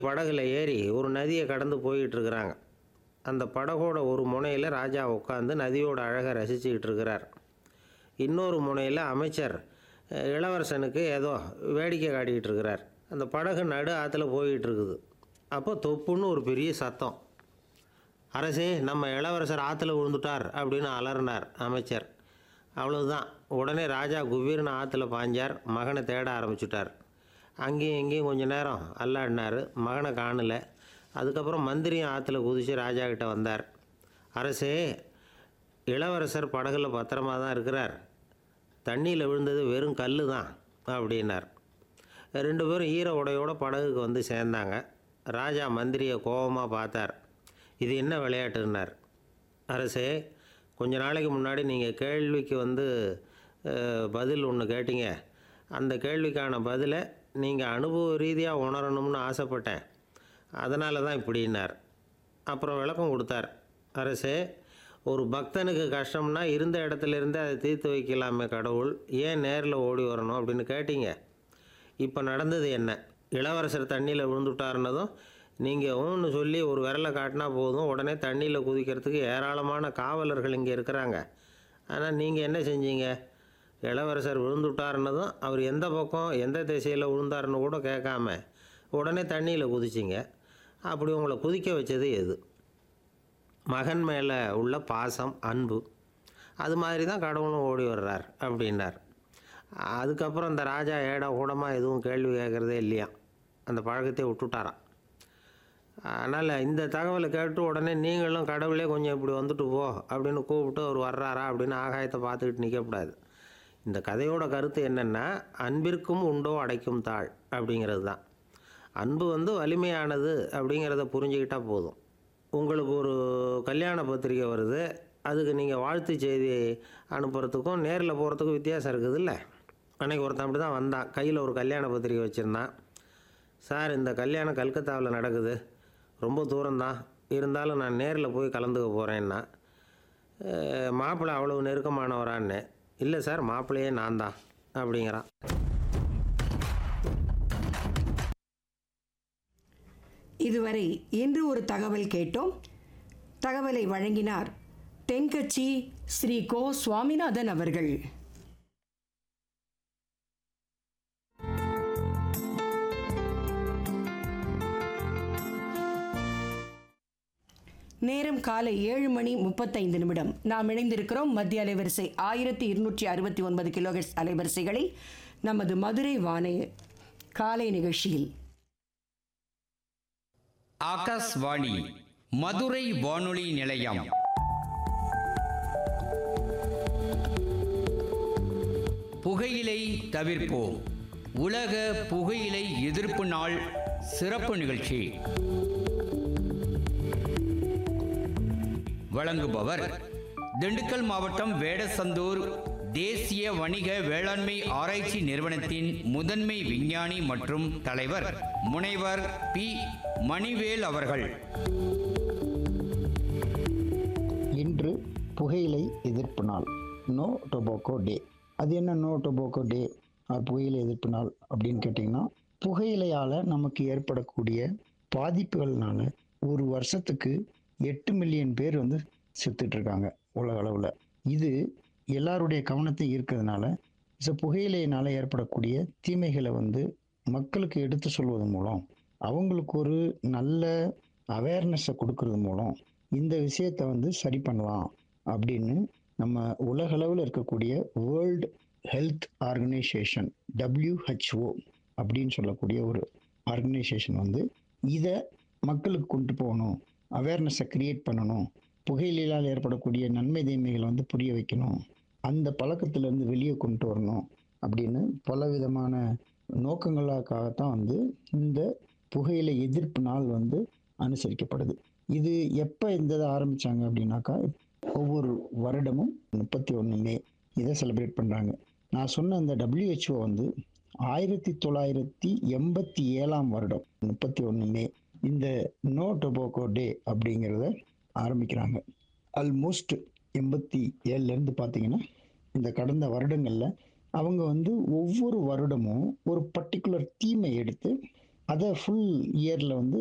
படகுல ஏறி ஒரு நதியை கடந்து போயிட்டு இருக்கிறாங்க அந்த படகோட ஒரு முனையில் ராஜா உட்காந்து நதியோட அழகை ரசிச்சுக்கிட்டு இருக்கிறார் இன்னொரு முனையில் அமைச்சர் அஹ், இளவரசனுக்கு ஏதோ வேடிக்கை காட்டிக்கிட்டு இருக்கிறார் அந்த படகு நடு ஆற்றுல போயிட்டு இருக்குது அப்போ தொப்புன்னு ஒரு பெரிய சத்தம் அரசே நம்ம இளவரசர் ஆற்றுல விழுந்துட்டார் அப்படின்னு அலறினார் அமைச்சர் அவ்வளவுதான் உடனே ராஜா குபீர்னு ஆற்றுல பாஞ்சார் மகனை தேட ஆரம்பிச்சுட்டார் அங்கேயும் இங்கேயும் கொஞ்ச நேரம் அல்லாடினார் மகனை காணல அதுக்கப்புறம் மந்திரியும் ஆற்றுல குதித்து ராஜா கிட்ட வந்தார் அரசே இளவரசர் படகுல பத்திரமா தான் இருக்கிறார் தண்ணியில் விழுந்தது வெறும் கல் தான் அப்படின்னார் ரெண்டு பேரும் ஈர உடையோட படகுக்கு வந்து சேர்ந்தாங்க ராஜா மந்திரியை கோபமாக பார்த்தார் இது என்ன விளையாட்டுன்னார் அரசே கொஞ்ச நாளைக்கு முன்னாடி நீங்கள் கேள்விக்கு வந்து அஹ், பதில் ஒன்று கேட்டீங்க அந்த கேள்விக்கான பதிலை நீங்கள் அனுபவ ரீதியாக உணரணும்னு ஆசைப்பட்டேன் அதனால தான் இப்படின்னார் அப்புறம் விளக்கம் கொடுத்தார் அரசே ஒரு பக்தனுக்கு கஷ்டம்னா இருந்த இடத்துல இருந்து அதை தீர்த்து வைக்கலாமே கடவுள் ஏன் நேரில் ஓடி வரணும் அப்படின்னு கேட்டீங்க இப்போ நடந்தது என்ன இளவரசர் தண்ணியில் விழுந்துட்டாருன்னதும் நீங்கள் ஊன்னு சொல்லி ஒரு விரலை காட்டினா போதும் உடனே தண்ணியில் குதிக்கிறதுக்கு ஏராளமான காவலர்கள் இங்கே இருக்கிறாங்க ஆனால் நீங்கள் என்ன செஞ்சீங்க இளவரசர் விழுந்துட்டாருன்னதும் அவர் எந்த பக்கம் எந்த திசையில் விழுந்தாருன்னு கூட கேட்காம உடனே தண்ணியில் குதிச்சிங்க அப்படி உங்களை குதிக்க வச்சது எது மகன் மேலே உள்ள பாசம் அன்பு அது மாதிரி தான் கடவுளும் ஓடி வர்றார் அப்படின்னார் அதுக்கப்புறம் இந்த ராஜா ஏடா கூடமாக எதுவும் கேள்வி கேட்குறதே இல்லையா அந்த பழக்கத்தை விட்டுட்டாராம் அதனால் இந்த தகவலை கேட்டு உடனே நீங்களும் கடவுளே கொஞ்சம் இப்படி வந்துட்டு போ அப்படின்னு கூப்பிட்டு அவர் வர்றாரா அப்படின்னு ஆகாயத்தை பார்த்துக்கிட்டு நிற்கக்கூடாது இந்த கதையோட கருத்து என்னென்னா அன்பிற்கும் உண்டோ அடைக்கும் தாழ் அப்படிங்கிறது தான் அன்பு வந்து வலிமையானது அப்படிங்கிறத புரிஞ்சுக்கிட்டா போதும் உங்களுக்கு ஒரு கல்யாண பத்திரிக்கை வருது அதுக்கு நீங்கள் வாழ்த்து செய்தி அனுப்புறதுக்கும் நேரில் போகிறதுக்கும் வித்தியாசம் இருக்குதுல்ல அன்னைக்கு ஒருத்தன் அப்படி தான் வந்தான் கையில் ஒரு கல்யாண பத்திரிக்கை வச்சுருந்தான் சார் இந்த கல்யாணம் கல்கத்தாவில் நடக்குது ரொம்ப தூரம்தான் இருந்தாலும் நான் நேரில் போய் கலந்துக்க போகிறேன்னா மாப்பிள்ளை அவ்வளவு நெருக்கமானவரான்னு இல்லை சார் மாப்பிள்ளையே நான் தான் அப்படிங்கிறான் இதுவரை இன்று ஒரு தகவல் கேட்டோம் தகவலை வழங்கினார் தென்கட்சி ஸ்ரீ கோ சுவாமிநாதன் அவர்கள் நேரம் காலை ஏழு மணி முப்பத்தைந்து நிமிடம் நாம் இணைந்திருக்கிறோம் மத்திய அலைவரிசை ஆயிரத்தி இருநூற்றி அறுபத்தி ஒன்பது கிலோஹெர்ட்ஸ் அலைவரிசைகளில் நமது மதுரை வானை காலை நிகழ்ச்சியில் ஆகாஷ்வாணி மதுரை வானொலி நிலையம் புகையிலை தவிர்ப்போம் உலக புகையிலை எதிர்ப்பு நாள் சிறப்பு நிகழ்ச்சி வழங்குபவர் திண்டுக்கல் மாவட்டம் வேடசந்தூர் தேசிய வணிக வேளாண்மை ஆராய்ச்சி நிறுவனத்தின் முதன்மை விஞ்ஞானி மற்றும் தலைவர் முனைவர் பி மணிவேல் அவர்கள் இன்று புகையிலை எதிர்ப்பு நாள் நோ டொபாக்கோ டே அது என்ன நோ டொபாக்கோ டே ஆர் புகையிலை எதிர்ப்பு நாள் அப்படின்னு கேட்டிங்கன்னா புகையிலையால் நமக்கு ஏற்படக்கூடிய பாதிப்புகள்னால ஒரு வருஷத்துக்கு எட்டு மில்லியன் பேர் வந்து செத்துட்டு இருக்காங்க உலக அளவில் இது எல்லாருடைய கவனத்தை ஈர்க்கிறதுனால ஸோ புகையிலையினால் ஏற்படக்கூடிய தீமைகளை வந்து மக்களுக்கு எடுத்து சொல்வது மூலம் அவங்களுக்கு ஒரு நல்ல அவேர்னஸை கொடுக்கறது மூலம் இந்த விஷயத்தை வந்து சரி பண்ணலாம் அப்படின்னு நம்ம உலகளவில் இருக்கக்கூடிய வேர்ல்டு ஹெல்த் ஆர்கனைசேஷன் WHO அப்படின்னு சொல்லக்கூடிய ஒரு ஆர்கனைசேஷன் வந்து இதை மக்களுக்கு கொண்டு போகணும் அவேர்னஸை கிரியேட் பண்ணணும் புகையிலால் ஏற்படக்கூடிய நன்மை தீமைகளை வந்து புரிய வைக்கணும் அந்த பழக்கத்திலேருந்து வெளியே கொண்டு வரணும் அப்படின்னு பல விதமான நோக்கங்களுக்காகத்தான் வந்து இந்த புகையிலை எதிர்ப்பு நாள் வந்து அனுசரிக்கப்படுது இது எப்போ இந்த இதை ஆரம்பிச்சாங்க அப்படின்னாக்கா ஒவ்வொரு வருடமும் முப்பத்தி ஒன்று மே இதை செலிப்ரேட் பண்ணுறாங்க நான் சொன்ன அந்த WHO வந்து ஆயிரத்தி தொள்ளாயிரத்தி எண்பத்தி ஏழாம் வருடம் முப்பத்தி ஒன்று மே இந்த நோ டொபாக்கோ டே அப்படிங்கிறத ஆரம்பிக்கிறாங்க ஆல்மோஸ்ட் எண்பத்தி ஏழுலேருந்து பார்த்தீங்கன்னா இந்த கடந்த வருடங்களில் அவங்க வந்து ஒவ்வொரு வருடமும் ஒரு பர்டிகுலர் தீமை எடுத்து அதை ஃபுல் இயரில் வந்து